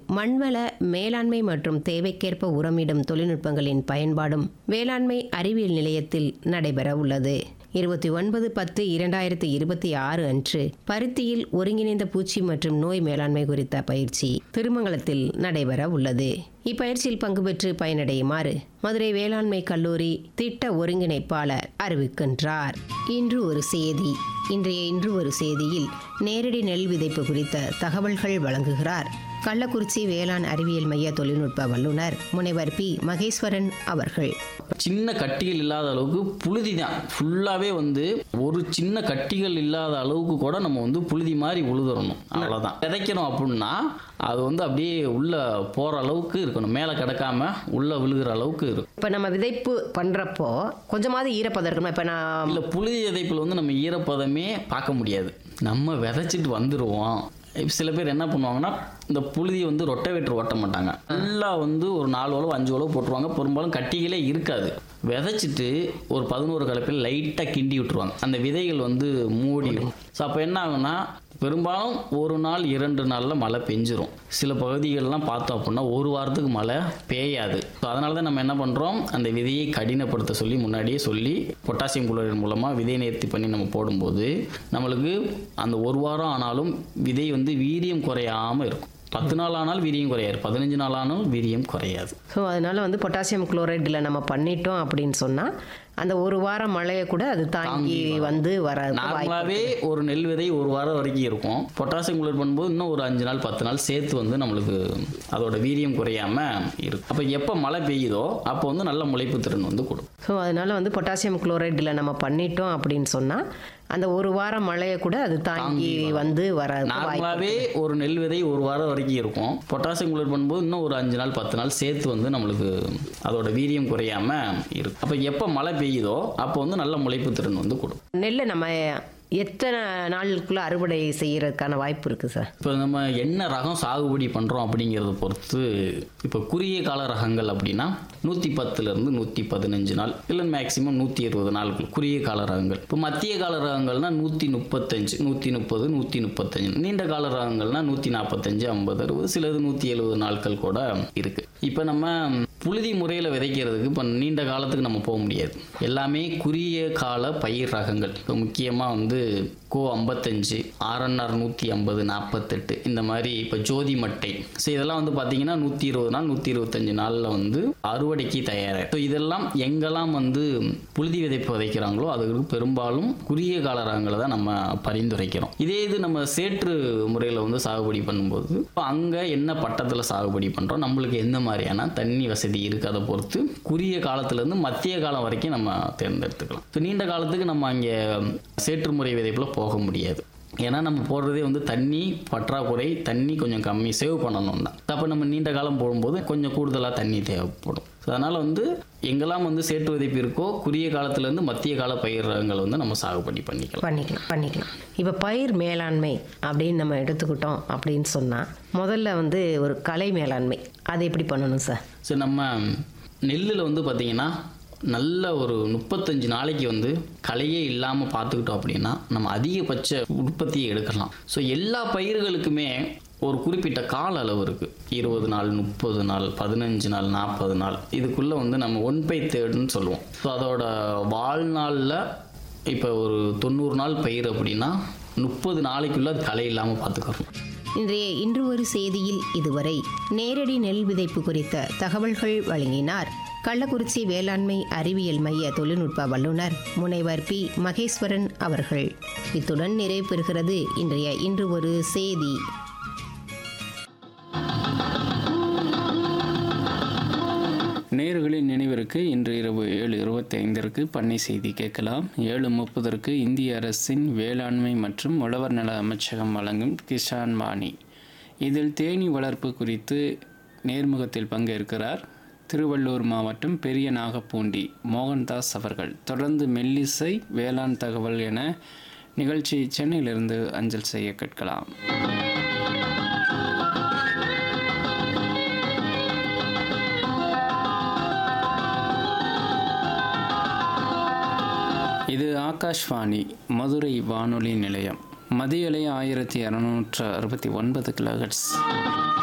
மண்வள மேலாண்மை மற்றும் தேவைக்கேற்ப உரமிடும் தொழில்நுட்பங்களின் பயன்பாடும் வேளாண்மை அறிவியல் நிலையத்தில் நடைபெற உள்ளது இருபத்தி ஒன்பது பத்து இரண்டாயிரத்தி இருபத்தி ஆறு அன்று பருத்தியில் ஒருங்கிணைந்த பூச்சி மற்றும் நோய் மேலாண்மை குறித்த பயிற்சி திருமங்கலத்தில் நடைபெற உள்ளது இப்பயிற்சியில் பங்கு பெற்று பயனடையுமாறு மதுரை வேளாண்மை கல்லூரி திட்ட ஒருங்கிணைப்பாளர் அறிவிக்கின்றார் இன்று ஒரு செய்தி இன்றைய இன்று ஒரு செய்தியில் நேரடி நெல் விதைப்பு குறித்த தகவல்கள் வழங்குகிறார் கள்ளக்குறிச்சி வேளாண் அறிவியல் மைய தொழில்நுட்ப வல்லுநர் முனைவர் பி மகேஸ்வரன் அவர்கள் சின்ன கட்டிகள் இல்லாத அளவுக்கு புழுதி தான் ஃபுல்லாகவே வந்து ஒரு சின்ன கட்டிகள் இல்லாத அளவுக்கு கூட நம்ம வந்து புழுதி மாதிரி உழுதுறணும் அவ்வளோதான் விதைக்கணும் அப்படின்னா அது வந்து அப்படியே உள்ள போகிற அளவுக்கு இருக்கணும் மேலே கிடக்காம உள்ள விழுகிற அளவுக்கு இருக்கும் இப்போ நம்ம விதைப்பு பண்ணுறப்போ கொஞ்சமாவது ஈரப்பதம் இருக்கணும் இப்போ நான் இல்லை புழுதி விதைப்பில் வந்து நம்ம ஈரப்பதமே பார்க்க முடியாது நம்ம விதைச்சிட்டு வந்துடுவோம் இப்ப சில பேர் என்ன பண்ணுவாங்கன்னா இந்த புழுதியை வந்து ரொட்டவேட்டர் ஓட்ட மாட்டாங்க நல்லா வந்து ஒரு நாலு உழவு அஞ்சு உழவு போட்டுருவாங்க பெரும்பாலும் கட்டிகளே இருக்காது விதைச்சிட்டு ஒரு பதினோரு கலப்பில் லைட்டாக கிண்டி விட்டுருவாங்க அந்த விதைகள் வந்து மூடிடும் ஸோ அப்போ என்ன ஆகும்னா பெரும்பாலும் ஒரு நாள் இரண்டு நாளில் மழை பெஞ்சிரும் சில பகுதிகளெலாம் பார்த்தோம் அப்படின்னா ஒரு வாரத்துக்கு மழை பெய்யாது ஸோ அதனால தான் நம்ம என்ன பண்ணுறோம் அந்த விதையை கடினப்படுத்த சொல்லி முன்னாடியே சொல்லி பொட்டாசியம் குளோரைட் மூலமாக விதை நேர்த்தி பண்ணி நம்ம போடும்போது நம்மளுக்கு அந்த ஒரு வாரம் ஆனாலும் விதை வந்து வீரியம் குறையாமல் இருக்கும் பத்து நாள் ஆனால் வீரியம் குறையாது பதினஞ்சு நாள் ஆனாலும் வீரியம் குறையாது ஸோ அதனால் வந்து பொட்டாசியம் குளோரைடில் நம்ம பண்ணிட்டோம் அப்படின்னு சொன்னால் அந்த ஒரு வாரம் மழையை கூட அது தாங்கி வந்து வர வாய்ப்பு நார்மலாகவே ஒரு நெல் விதை ஒரு வாரம் வரைக்கும் இருக்கும் பொட்டாசியம் குளோரைட் பண்ணும்போது இன்னும் ஒரு அஞ்சு நாள் பத்து நாள் சேர்த்து வந்து நம்மளுக்கு அதோட வீரியம் குறையாம இருக்கும் அப்போ எப்போ மழை பெய்யுதோ அப்போ வந்து நல்ல முளைப்பு திறன் வந்து கொடுக்கும் ஸோ அதனால் வந்து பொட்டாசியம் குளோரைடில் நம்ம பண்ணிட்டோம் அப்படின்னு சொன்னால் அந்த ஒரு வாரம் மழையை கூட அது தாங்கி வந்து வர வாய்ப்பு நார்மலாகவே ஒரு நெல் விதை ஒரு வாரம் வரைக்கும் இருக்கும் பொட்டாசியம் குளோரைட் பண்ணும்போது இன்னும் ஒரு அஞ்சு நாள் பத்து நாள் சேர்த்து வந்து நம்மளுக்கு அதோட வீரியம் குறையாம இருக்கும் அப்போ எப்போ மழை பெய்யுதோ அப்போ வந்து நல்ல முளைப்பு திறன் வந்து கொடுக்கும் நெல்லை நம்ம எத்தனை நாளுக்குள்ள அறுவடை செய்யறதுக்கான வாய்ப்பு இருக்குது சார் இப்போ நம்ம என்ன ரகம் சாகுபடி பண்ணுறோம் அப்படிங்கிறத பொறுத்து இப்போ குறுகிய கால ரகங்கள் அப்படின்னா நூற்றி பத்துலேருந்து நூற்றி பதினஞ்சு நாள் இல்லை மேக்ஸிமம் நூற்றி இருபது நாட்கள் குறுகிய கால ரகங்கள் இப்போ மத்திய கால ரகங்கள்னா நூற்றி முப்பத்தஞ்சு நூற்றி முப்பது நூற்றி முப்பத்தஞ்சு நீண்ட கால ரகங்கள்னா நூற்றி நாற்பத்தஞ்சு ஐம்பது அறுபது சிலது நூற்றி எழுபது நாட்கள் கூட இருக்குது இப்போ நம்ம புழுதி முறையில் விதைக்கிறதுக்கு இப்போ நீண்ட காலத்துக்கு நம்ம போக முடியாது எல்லாமே குறுகிய கால பயிர் ரகங்கள் இப்போ முக்கியமாக வந்து கோ ஐம்பத்தஞ்சு ஆர்என்ஆர் நூற்றி ஐம்பது நாற்பத்தெட்டு இந்த மாதிரி இப்போ ஜோதி மட்டை ஸோ இதெல்லாம் வந்து பார்த்தீங்கன்னா நூற்றி இருபது நாள் நூற்றி இருபத்தஞ்சு நாளில் வந்து அறுவடைக்கு தயாராக ஸோ இதெல்லாம் எங்கெல்லாம் வந்து புழுதி விதைப்பு விதைக்கிறாங்களோ அதுக்கு பெரும்பாலும் குறுகிய கால ரகங்களை தான் நம்ம பரிந்துரைக்கிறோம் இதே இது நம்ம சேற்று முறையில் வந்து சாகுபடி பண்ணும்போது இப்போ அங்கே என்ன பட்டத்தில் சாகுபடி பண்ணுறோம் நம்மளுக்கு எந்த மாதிரியான தண்ணி வசதி இருக்குது அதை பொறுத்து குறுகிய காலத்துலேருந்து மத்திய காலம் வரைக்கும் நம்ம தேர்ந்தெடுத்துக்கலாம் இப்போ நீண்ட காலத்துக்கு நம்ம அங்கே சேற்று முறை விதைப்பில் போக முடியாது ஏன்னா நம்ம போடுறதே வந்து தண்ணி பற்றாக்குறை தண்ணி கொஞ்சம் கம்மி சேவ் பண்ணணும் தான் அப்போ நம்ம நீண்ட காலம் போடும்போது கொஞ்சம் கூடுதலாக தண்ணி தேவைப்படும் ஸோ அதனால் வந்து எங்கெல்லாம் வந்து சேற்று விதைப்பு இருக்கோ குறுகிய காலத்துலேருந்து மத்திய கால பயிர் ரகங்கள் வந்து நம்ம சாகுபடி பண்ணிக்கலாம் பண்ணிக்கலாம் பண்ணிக்கலாம் இப்போ பயிர் மேலாண்மை அப்படின்னு நம்ம எடுத்துக்கிட்டோம் அப்படின்னு சொன்னால் முதல்ல வந்து ஒரு கலை மேலாண்மை அதை எப்படி பண்ணணும் சார் ஸோ நம்ம நெல்லில் வந்து பார்த்திங்கன்னா நல்ல ஒரு முப்பத்தஞ்சு நாளைக்கு வந்து களையே இல்லாமல் பார்த்துக்கிட்டோம் அப்படின்னா நம்ம அதிகபட்ச உற்பத்தியை எடுக்கலாம் ஸோ எல்லா பயிர்களுக்குமே ஒரு குறிப்பிட்ட கால அளவு இருக்குது இருபது நாள் முப்பது நாள் பதினஞ்சு நாள் நாற்பது நாள் இதுக்குள்ளே வந்து நம்ம ஒன் பை தேர்டுன்னு சொல்லுவோம் ஸோ அதோட வாழ்நாளில் இப்போ ஒரு தொண்ணூறு நாள் பயிர் அப்படின்னா முப்பது நாளைக்குள்ளே அது களை இல்லாமல் பார்த்துக்கறணும் இன்றைய இன்று ஒரு செய்தியில் இதுவரை நேரடி நெல் விதைப்பு குறித்த தகவல்கள் வழங்கினார் கள்ளக்குறிச்சி வேளாண்மை அறிவியல் மைய தொழில்நுட்ப வல்லுநர் முனைவர் பி மகேஸ்வரன் அவர்கள் இத்துடன் நிறைவு பெறுகிறது இன்றைய இன்று ஒரு செய்தி நேர்களின் நினைவிற்கு இன்று இரவு ஏழு இருபத்தி ஐந்திற்கு பண்ணை செய்தி கேட்கலாம் ஏழு முப்பதற்கு இந்திய அரசின் வேளாண்மை மற்றும் உழவர் நல அமைச்சகம் வழங்கும் கிசான் வாணி இதில் தேனீ வளர்ப்பு குறித்து நேர்முகத்தில் பங்கேற்கிறார் திருவள்ளூர் மாவட்டம் பெரிய நாகப்பூண்டி மோகன்தாஸ் அவர்கள் தொடர்ந்து மெல்லிசை வேளாண் தகவல் என நிகழ்ச்சி சென்னையிலிருந்து அஞ்சல் செய்ய கேட்கலாம் இது ஆகாஷ்வாணி மதுரை வானொலி நிலையம் மதியலை ஆயிரத்தி இரநூற்று அறுபத்தி ஒன்பது கிலோஹெட்ஸ்